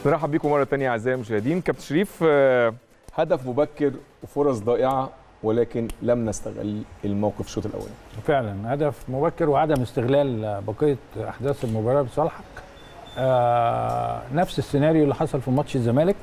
نرحب بيكم مره ثانيه اعزائي المشاهدين كابتن شريف آه، هدف مبكر وفرص ضائعه ولكن لم نستغل الموقف الشوط الاولاني فعلا هدف مبكر وعدم استغلال بقيه احداث المباراه بصالحك آه نفس السيناريو اللي حصل في ماتش الزمالك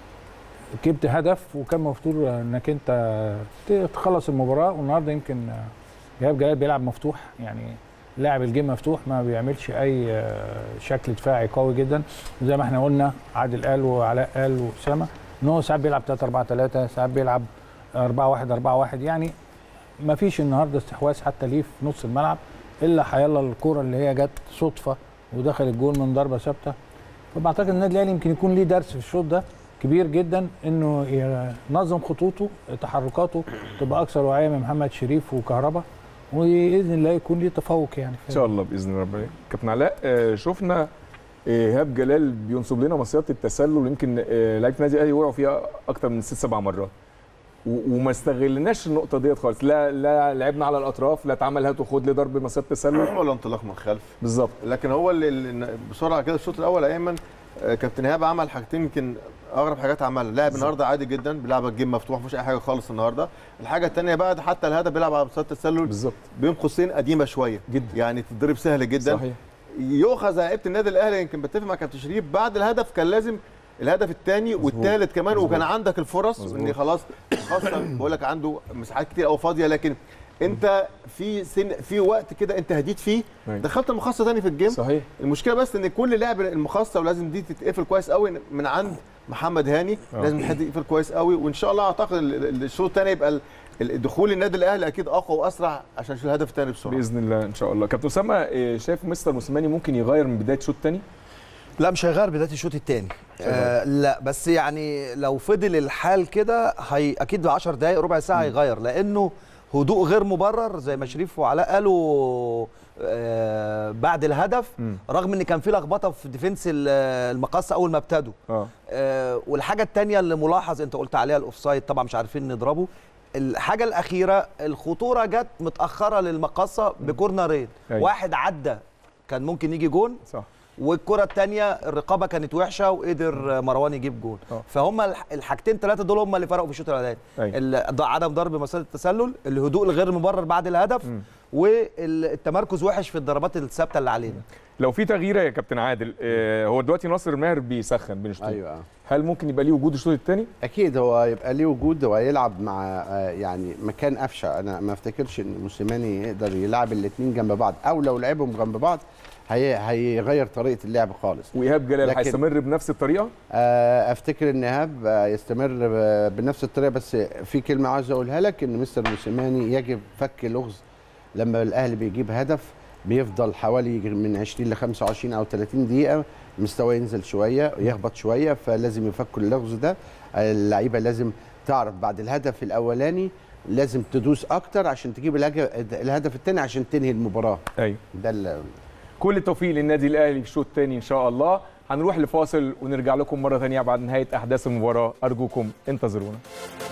جبت هدف وكان مفتوح انك انت تخلص المباراه والنهارده يمكن جهاب جلال بيلعب مفتوح يعني لاعب الجيم مفتوح ما بيعملش اي آه، شكل دفاعي قوي جدا زي ما احنا قلنا عادل قال وعلاء قال واسامه ان هو ساعات بيلعب 3 4 3 ساعات بيلعب 4 1 4 1 يعني ما فيش النهارده استحواذ حتى ليه في نص الملعب الا حيلا الكوره اللي هي جت صدفه ودخل الجول من ضربه ثابته فبعتقد النادي الاهلي يمكن يكون ليه درس في الشوط ده كبير جدا انه ينظم خطوطه تحركاته تبقى اكثر وعيه من محمد شريف وكهربا وباذن الله يكون ليه تفوق يعني ان شاء الله باذن الله ربنا كابتن علاء آه، شفنا آه، ايهاب جلال بينصب لنا مصيده التسلل يمكن آه، لعيبه النادي الاهلي وقعوا فيها اكتر من ست سبع مرات و- وما استغلناش النقطه ديت خالص لا لا لعبنا على الاطراف لا اتعمل هات وخد لضرب مصيده تسلل ولا انطلاق من الخلف بالظبط لكن هو اللي اللي بسرعه كده الشوط الاول ايمن آه، كابتن ايهاب عمل حاجتين يمكن اغرب حاجات عملها لعب النهارده عادي جدا بيلعب الجيم مفتوح مفيش اي حاجه خالص النهارده الحاجه الثانيه بعد حتى الهدف بيلعب على مسات التسلل بالظبط بين قوسين قديمه شويه جدا يعني تتضرب سهل جدا صحيح يؤخذ لعيبه النادي الاهلي يمكن بتفق مع كابتن شريف بعد الهدف كان لازم الهدف الثاني والثالث كمان مظبوط. وكان عندك الفرص مظبوط. ان خلاص خاصه بقول لك عنده مساحات كتير قوي فاضيه لكن انت في سن في وقت كده انت هديت فيه أيوة. دخلت المخصص تاني في الجيم صحيح المشكله بس ان كل لاعب المخصصه ولازم دي تتقفل كويس قوي من عند محمد هاني آه. لازم الحته دي تقفل كويس قوي وان شاء الله اعتقد ال- ال- الشوط الثاني يبقى ال- ال- دخول النادي الاهلي اكيد اقوى واسرع عشان نشوف الهدف الثاني بسرعه باذن الله ان شاء الله كابتن اسامه آه، شايف مستر موسيماني ممكن يغير من بدايه شوط تاني لا مش هيغير بدايه الشوط الثاني آه لا بس يعني لو فضل الحال كده هي اكيد ب 10 دقائق ربع ساعه هيغير لانه هدوء غير مبرر زي ما شريف وعلاء قالوا آه بعد الهدف مم. رغم ان كان في لخبطه في ديفنس ال- المقصه اول ما ابتدوا اه آه والحاجه الثانيه اللي ملاحظ انت قلت عليها الاوفسايد طبعا مش عارفين نضربه الحاجه الاخيره الخطوره جت متاخره للمقصه بكورنرين أيوة. واحد عدى كان ممكن يجي جون صح والكره الثانيه الرقابه كانت وحشه وقدر مروان يجيب جول آه. فهم الح- الحاجتين ثلاثه دول هم اللي فرقوا في الشوط الاولاني أيوة. ال- ض- عدم ضرب مسار التسلل الهدوء الغير مبرر بعد الهدف مم. والتمركز وحش في الضربات الثابته اللي علينا لو في تغييره يا كابتن عادل آه، هو دلوقتي ناصر ماهر بيسخن بين الشوطين ايوه هل ممكن يبقى ليه وجود الشوط الثاني اكيد هو يبقى ليه وجود وهيلعب مع آه، يعني مكان قفشه انا ما افتكرش ان موسيماني يقدر يلعب الاثنين جنب بعض او لو لعبهم جنب بعض هي هيغير طريقه اللعب خالص وايهاب جلال لكن- هيستمر بنفس الطريقه آه، افتكر ان ايهاب آه، يستمر ب- بنفس الطريقه بس في كلمه عاوز اقولها لك ان مستر موسيماني يجب فك لغز لما الاهلي بيجيب هدف بيفضل حوالي من 20 ل 25 او 30 دقيقه مستواه ينزل شويه يهبط شويه فلازم يفكوا اللغز ده اللعيبه لازم تعرف بعد الهدف الاولاني لازم تدوس اكتر عشان تجيب الهج- الهدف الثاني عشان تنهي المباراه ايوه ده اللي كل التوفيق للنادي الاهلي في الشوط الثاني ان شاء الله هنروح لفاصل ونرجع لكم مره ثانيه بعد نهايه احداث المباراه ارجوكم انتظرونا